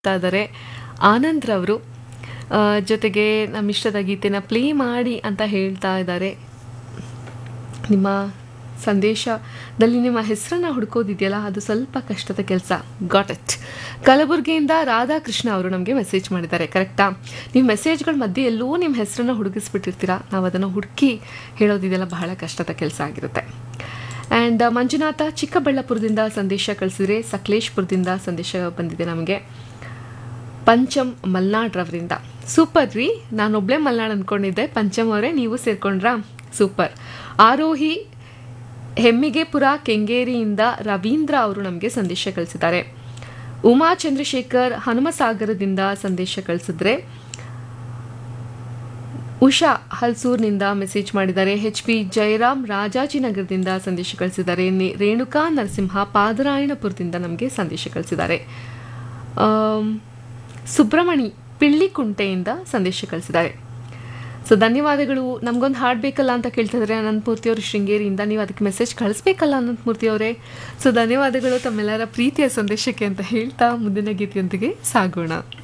ಹೇಳ್ತಾ ಇದ್ದಾರೆ ಆನಂದ್ರವರು ಆ, ಜೊತೆಗೆ ನಮ್ಮ ಇಷ್ಟದ ಗೀತೆನ ಪ್ಲೇ ಮಾಡಿ ಅಂತ ಹೇಳ್ತಾ ಇದ್ದಾರೆ ನಿಮ್ಮ ಸಂದೇಶದಲ್ಲಿ ನಿಮ್ಮ ಹೆಸರನ್ನ ಹುಡ್ಕೋದಿದೆಯಲ್ಲ ಅದು ಸ್ವಲ್ಪ ಕಷ್ಟದ ಕೆಲಸ ಗಾಟ್ ಇಟ್ ಕಲಬುರಗಿಯಿಂದ ರಾಧಾಕೃಷ್ಣ ಅವರು ನಮಗೆ ಮೆಸೇಜ್ ಮಾಡಿದ್ದಾರೆ ಕರೆಕ್ಟಾ ನೀವು ಮೆಸೇಜ್ಗಳ ಮಧ್ಯೆ ಎಲ್ಲೋ ನಿಮ್ಮ ಹೆಸರನ್ನ ಹುಡುಗಿಸ್ಬಿಟ್ಟಿರ್ತೀರಾ ನಾವು ಅದನ್ನು ಹುಡುಕಿ ಹೇಳೋದಿದೆಯಲ್ಲ ಬಹಳ ಕಷ್ಟದ ಕೆಲಸ ಆಗಿರುತ್ತೆ ಆ್ಯಂಡ್ ಮಂಜುನಾಥ ಚಿಕ್ಕಬಳ್ಳಾಪುರದಿಂದ ಸಂದೇಶ ಕಳಿಸಿದ್ರೆ ಸಕಲೇಶ್ಪುರದಿಂದ ಸಂದೇಶ ಬಂದಿದೆ ನಮಗೆ ಪಂಚಮ್ ಮಲ್ನಾಡ್ ರವರಿಂದ ಸೂಪರ್ ರೀ ನಾನೊಬ್ಳೆ ಮಲ್ನಾಡ್ ಅಂದ್ಕೊಂಡಿದ್ದೆ ಪಂಚಮ್ ಅವರೇ ನೀವು ಸೇರ್ಕೊಂಡ್ರಾ ಸೂಪರ್ ಆರೋಹಿ ಹೆಮ್ಮಿಗೆಪುರ ಕೆಂಗೇರಿಯಿಂದ ರವೀಂದ್ರ ಅವರು ನಮಗೆ ಸಂದೇಶ ಕಳಿಸಿದ್ದಾರೆ ಉಮಾ ಚಂದ್ರಶೇಖರ್ ಹನುಮಸಾಗರದಿಂದ ಸಂದೇಶ ಕಳಿಸಿದ್ರೆ ಉಷಾ ಹಲ್ಸೂರ್ನಿಂದ ಮೆಸೇಜ್ ಮಾಡಿದ್ದಾರೆ ಎಚ್ ಪಿ ಜಯರಾಮ್ ರಾಜಾಜಿನಗರದಿಂದ ಸಂದೇಶ ಕಳಿಸಿದ್ದಾರೆ ನೆ- ರೇಣುಕಾ ನರಸಿಂಹ ಪಾದರಾಯಣಪುರದಿಂದ ನಮಗೆ ಸಂದೇಶ ಕಳಿಸಿದ್ದಾರೆ ಆಮ್, ಸುಬ್ರಮಣಿ ಪಿಳ್ಳಿಕುಂಟೆಯಿಂದ ಸಂದೇಶ ಕಳಿಸಿದ್ದಾರೆ ಸೊ ಧನ್ಯವಾದಗಳು ನಮಗೊಂದು ಹಾಡು ಬೇಕಲ್ಲ ಅಂತ ಕೇಳ್ತಾ ಇದ್ದಾರೆ ಅನಂತಮೂರ್ತಿ ಅವರು ಶೃಂಗೇರಿಯಿಂದ ನೀವು ಅದಕ್ಕೆ ಮೆಸೇಜ್ ಕಳಿಸ್ಬೇಕಲ್ಲ ಅನಂತಮೂರ್ತಿ ಅವರೇ ಸೊ ಧನ್ಯವಾದಗಳು ತಮ್ಮೆಲ್ಲರ ಪ್ರೀತಿಯ ಸಂದೇಶಕ್ಕೆ ಅಂತ ಹೇಳ್ತಾ ಮುಂದಿನ ಗೀತೆಯೊಂದಿಗೆ ಸಾಗೋಣ